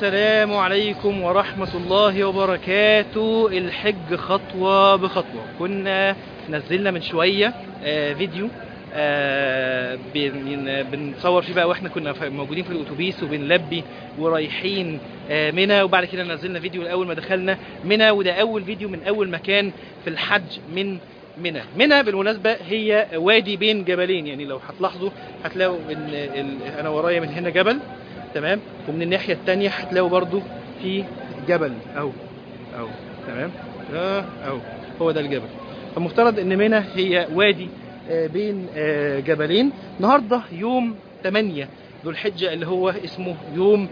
السلام عليكم ورحمة الله وبركاته الحج خطوة بخطوة كنا نزلنا من شوية آه، فيديو آه، بن- بنصور فيه بقى واحنا كنا ف- موجودين في الاتوبيس وبنلبي ورايحين آه، منى وبعد كده نزلنا فيديو الاول ما دخلنا منى وده اول فيديو من اول مكان في الحج من منى منى بالمناسبة هي وادي بين جبلين يعني لو هتلاحظوا هتلاقوا ان ال- انا ورايا من هنا جبل تمام ومن الناحية التانية هتلاقوا برضو في جبل اهو اهو تمام اه اهو هو ده الجبل فمفترض ان منى هي وادي آه، بين آه، جبلين النهارده يوم 8 ذو الحجة اللي هو اسمه يوم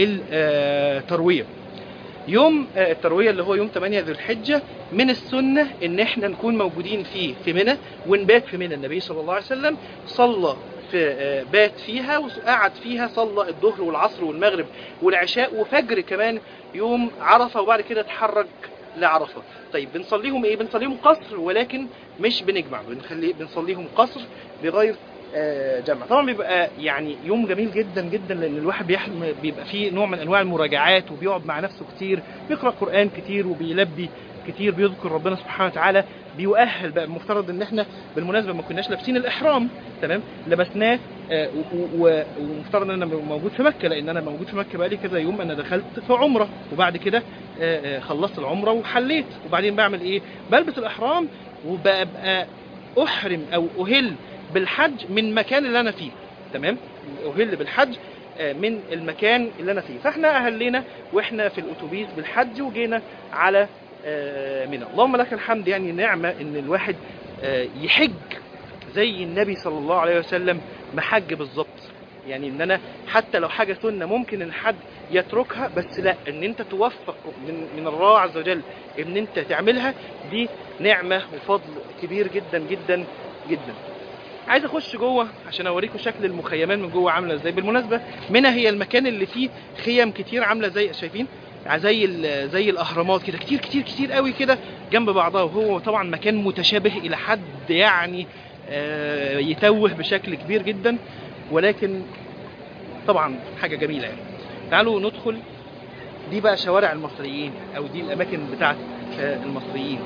التروية يوم آه، التروية اللي هو يوم 8 ذو الحجة من السنة ان احنا نكون موجودين فيه في منى ونبات في منى النبي صلى الله عليه وسلم صلى في آه، بات فيها وقعد فيها صلى الظهر والعصر والمغرب والعشاء وفجر كمان يوم عرفة وبعد كده اتحرك لعرفة طيب بنصليهم ايه بنصليهم قصر ولكن مش بنجمع بنخلي بنصليهم قصر بغير آه، جمع طبعا بيبقى يعني يوم جميل جدا جدا لان الواحد بيحلم بيبقى فيه نوع من انواع المراجعات وبيقعد مع نفسه كتير بيقرا قران كتير وبيلبي كتير بيذكر ربنا سبحانه وتعالى بيؤهل بقى المفترض ان احنا بالمناسبه ما كناش لابسين الاحرام تمام لبسناه آه، و- و- ومفترض ان انا موجود في مكه لان انا موجود في مكه بقالي كذا يوم انا دخلت في عمره وبعد كده آه، آه، خلصت العمره وحليت وبعدين بعمل ايه بلبس الاحرام وببقى احرم او اهل بالحج من المكان اللي انا فيه تمام اهل بالحج آه، من المكان اللي انا فيه فاحنا اهلنا واحنا في الاتوبيس بالحج وجينا على آه، منى اللهم لك الحمد يعني نعمه ان الواحد آه، يحج زي النبي صلى الله عليه وسلم محج بالظبط يعني ان انا حتى لو حاجه سنه ممكن ان حد يتركها بس لا ان انت توفق من من الله عز وجل ان انت تعملها دي نعمه وفضل كبير جدا جدا جدا عايز اخش جوه عشان اوريكم شكل المخيمات من جوه عامله ازاي بالمناسبه منى هي المكان اللي فيه خيم كتير عامله زي شايفين زي ال- زي الاهرامات كده كتير كتير كتير قوي كده جنب بعضها وهو طبعا مكان متشابه الى حد يعني آه، يتوه بشكل كبير جدا ولكن طبعا حاجه جميله يعني تعالوا ندخل دي بقى شوارع المصريين او دي الاماكن بتاعت آه، المصريين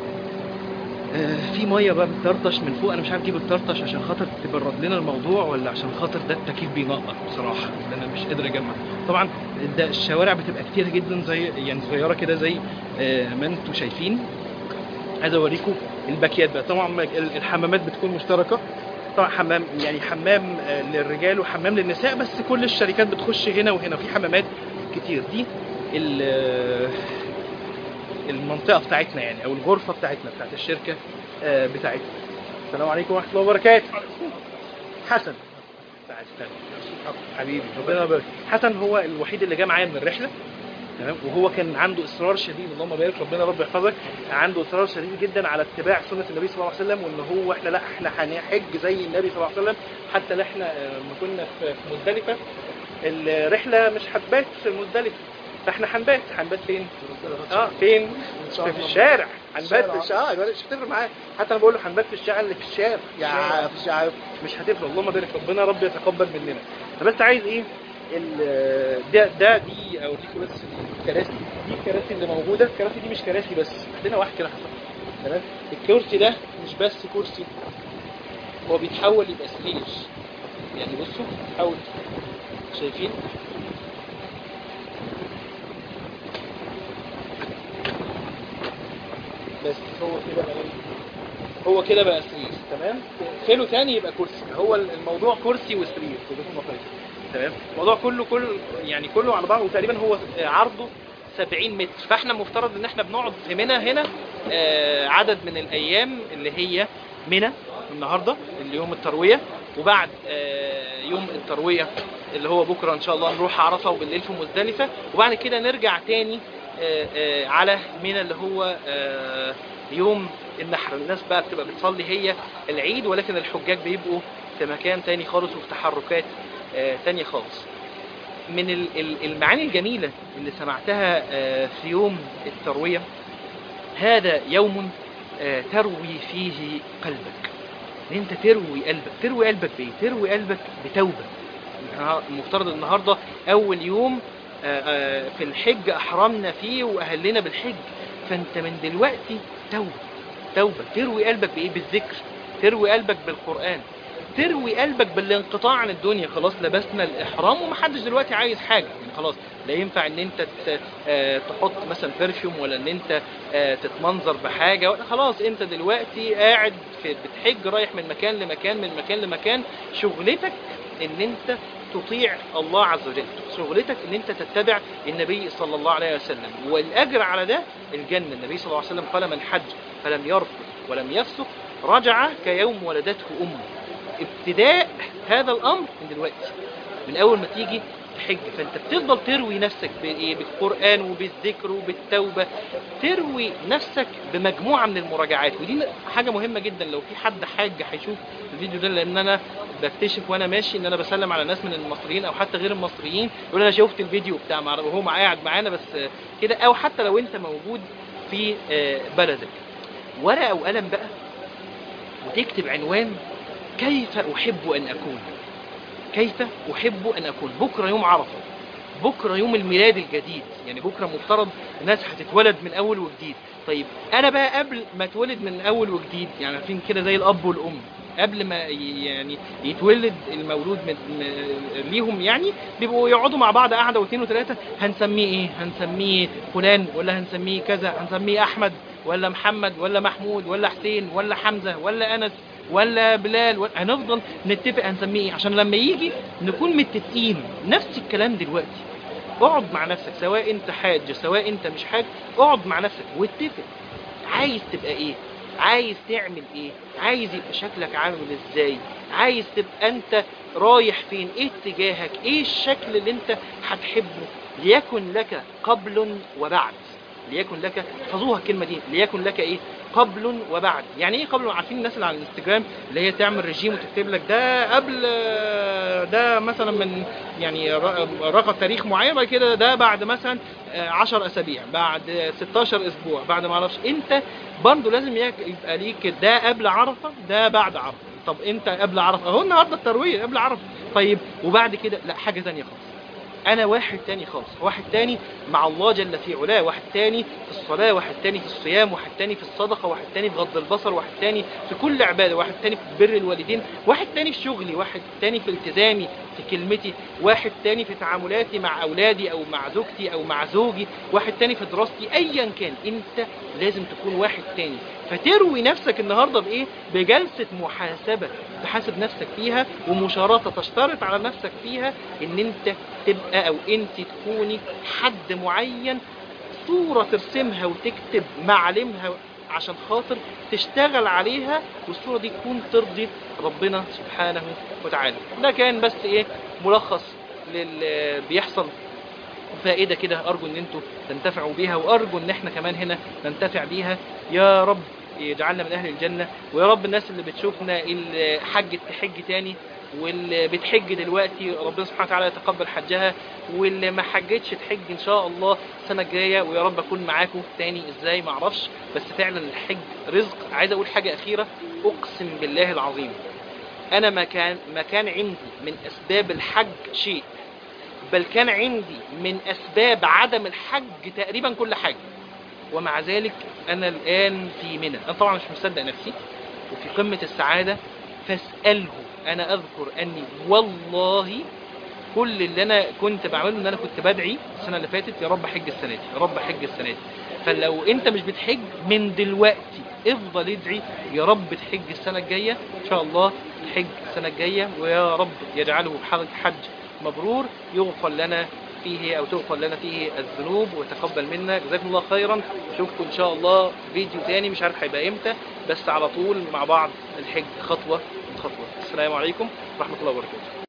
آه، في ميه بقى بتطرطش من فوق انا مش عارف اجيب الطرطش عشان خاطر تبرد لنا الموضوع ولا عشان خاطر ده التكييف بينقط بصراحه لان انا مش قادر اجمع طبعا ده الشوارع بتبقى كتير جدا زي يعني صغيره كده زي آه، ما انتم شايفين عايز اوريكم الباكيات بقى طبعا ال- الحمامات بتكون مشتركه طبعا حمام يعني حمام آه، للرجال وحمام للنساء بس كل الشركات بتخش هنا وهنا في حمامات كتير دي ال- آه، المنطقه بتاعتنا يعني او الغرفه بتاعتنا بتاعت الشركه آه، بتاعتنا السلام عليكم ورحمه الله وبركاته حسن تعال استنى. حبيبي ربنا يبارك حسن هو الوحيد اللي جه معايا من الرحله تمام وهو كان عنده اصرار شديد اللهم بارك ربنا رب يحفظك عنده اصرار شديد جدا على اتباع سنه النبي صلى الله عليه وسلم وان هو احنا لا احنا هنحج زي النبي صلى الله عليه وسلم حتى لا احنا آه، لما كنا في في مزدلفه الرحله مش هتبات في مزدلفه فاحنا هنبات هنبات فين؟ اه فين؟ في الشارع هنبات في الشارع اه مش هتفرق معايا حتى انا بقول له هنبات في الشارع اللي في الشارع يا في الشارع مش هتفرق اللهم بارك ربنا رب يتقبل مننا انا بس عايز ايه ال- ده ده دي اوريكم بس الكراسي دي الكراسي اللي موجوده الكراسي دي مش كراسي بس عندنا واحد كده حصل تمام الكرسي ده مش بس كرسي هو بيتحول يبقى سرير يعني بصوا حاول شايفين بس هو كده بقى هو كده بقى سرير تمام فيلو تاني يبقى كرسي هو الموضوع كرسي وسرير كلكم مقاييس تمام الموضوع كله كل يعني كله على بعضه تقريبا هو عرضه 70 متر فاحنا مفترض ان احنا بنقعد في منى هنا آه، عدد من الايام اللي هي منى النهارده اللي يوم الترويه وبعد آه، يوم الترويه اللي هو بكره ان شاء الله نروح عرفه وبالليل في مزدلفه وبعد كده نرجع تاني آه، آه، على منى اللي هو آه، يوم النحر الناس بقى بتبقى بتصلي هي العيد ولكن الحجاج بيبقوا في مكان تاني خالص وفي تحركات آه، تانية خالص من ال- ال- المعاني الجميلة اللي سمعتها آه، في يوم التروية هذا يوم آه، تروي فيه قلبك ان انت تروي قلبك تروي قلبك بايه تروي قلبك بتوبة النهار- المفترض النهاردة اول يوم آه، آه، في الحج احرمنا فيه واهلنا بالحج فانت من دلوقتي توبه توبه تروي قلبك بايه بالذكر تروي قلبك بالقران تروي قلبك بالانقطاع عن الدنيا خلاص لبسنا الاحرام ومحدش دلوقتي عايز حاجه يعني خلاص لا ينفع ان انت ت- آه، تحط مثلا برفيوم ولا ان انت آه، تتمنظر بحاجه ولا خلاص انت دلوقتي قاعد في بتحج رايح من مكان لمكان من مكان لمكان شغلتك ان انت تطيع الله عز وجل شغلتك ان انت تتبع النبي صلى الله عليه وسلم والاجر على ده الجنه النبي صلى الله عليه وسلم قال من حج فلم يرفض ولم يفسق رجع كيوم ولدته امه ابتداء هذا الامر من دلوقتي من اول ما تيجي تحج فانت بتفضل تروي نفسك بايه بالقران وبالذكر وبالتوبه تروي نفسك بمجموعه من المراجعات ودي حاجه مهمه جدا لو في حد حاج هيشوف الفيديو ده لان انا بكتشف وانا ماشي ان انا بسلم على ناس من المصريين او حتى غير المصريين يقول انا شفت الفيديو بتاع مع- وهو قاعد معانا بس كده او حتى لو انت موجود في آه، بلدك ورقه وقلم بقى وتكتب عنوان كيف احب ان اكون كيف احب ان اكون بكره يوم عرفه بكره يوم الميلاد الجديد يعني بكره مفترض الناس هتتولد من اول وجديد طيب انا بقى قبل ما اتولد من اول وجديد يعني عارفين كده زي الاب والام قبل ما ي- يعني يتولد المولود من من- ليهم يعني بيبقوا يقعدوا مع بعض قعده واثنين وثلاثه هنسميه ايه؟ هنسميه فلان ولا هنسميه كذا هنسميه احمد ولا محمد ولا محمود ولا حسين ولا حمزه ولا انس ولا بلال ولا هنفضل نتفق هنسميه ايه عشان لما يجي نكون متفقين نفس الكلام دلوقتي اقعد مع نفسك سواء انت حاج سواء انت مش حاج اقعد مع نفسك واتفق عايز تبقى ايه عايز تعمل ايه عايز يبقى شكلك عامل ازاي عايز تبقى انت رايح فين ايه اتجاهك ايه الشكل اللي انت هتحبه ليكن لك قبل وبعد ليكن لك احفظوها الكلمه دي ليكن لك ايه قبل وبعد يعني ايه قبل عارفين الناس اللي على الانستجرام اللي هي تعمل رجيم وتكتب لك ده قبل ده مثلا من يعني ر- رقم تاريخ معين بعد كده ده بعد مثلا 10 اسابيع بعد 16 اسبوع بعد ما اعرفش انت برضه لازم يك- يبقى ليك ده قبل عرفه ده بعد عرفه طب انت قبل عرفه اهو النهارده الترويه قبل عرفه طيب وبعد كده لا حاجه ثانيه خالص انا واحد تاني خالص واحد تاني مع الله جل في علاه واحد تاني في الصلاة واحد تاني في الصيام واحد تاني في الصدقة واحد تاني في غض البصر واحد تاني في كل عبادة واحد تاني في بر الوالدين واحد تاني في شغلي واحد تاني في التزامي في كلمتي واحد تاني في تعاملاتي مع أولادي أو مع زوجتي أو مع زوجي واحد تاني في دراستي أيا كان أنت لازم تكون واحد تاني فتروي نفسك النهاردة بإيه بجلسة محاسبة تحاسب نفسك فيها ومشارطة تشترط على نفسك فيها ان انت تبقى او انت تكوني حد معين صورة ترسمها وتكتب معالمها عشان خاطر تشتغل عليها والصورة دي تكون ترضي ربنا سبحانه وتعالى ده كان بس ايه ملخص للي بيحصل فائدة كده أرجو إن أنتوا تنتفعوا بيها وأرجو إن إحنا كمان هنا ننتفع بيها يا رب يجعلنا من أهل الجنة ويا رب الناس اللي بتشوفنا اللي حجت تحج تاني واللي بتحج دلوقتي ربنا سبحانه وتعالى يتقبل حجها واللي ما حجتش تحج ان شاء الله السنه الجايه ويا رب اكون معاكم تاني ازاي ما اعرفش بس فعلا الحج رزق عايز اقول حاجه اخيره اقسم بالله العظيم انا ما كان ما كان عندي من اسباب الحج شيء بل كان عندي من اسباب عدم الحج تقريبا كل حاجه ومع ذلك انا الان في منى انا طبعا مش مصدق نفسي وفي قمه السعاده فاساله انا اذكر اني والله كل اللي انا كنت بعمله ان انا كنت بدعي السنه اللي فاتت يا رب حج السنه دي يا رب حج السنه دي فلو انت مش بتحج من دلوقتي افضل ادعي يا رب تحج السنه الجايه ان شاء الله تحج السنه الجايه ويا رب يجعله حج حج مبرور يغفر لنا فيه او تغفر لنا فيه الذنوب وتقبل منا جزاكم الله خيرا اشوفكم ان شاء الله فيديو تاني مش عارف هيبقى امتى بس على طول مع بعض الحج خطوه خطوه السلام عليكم ورحمه الله وبركاته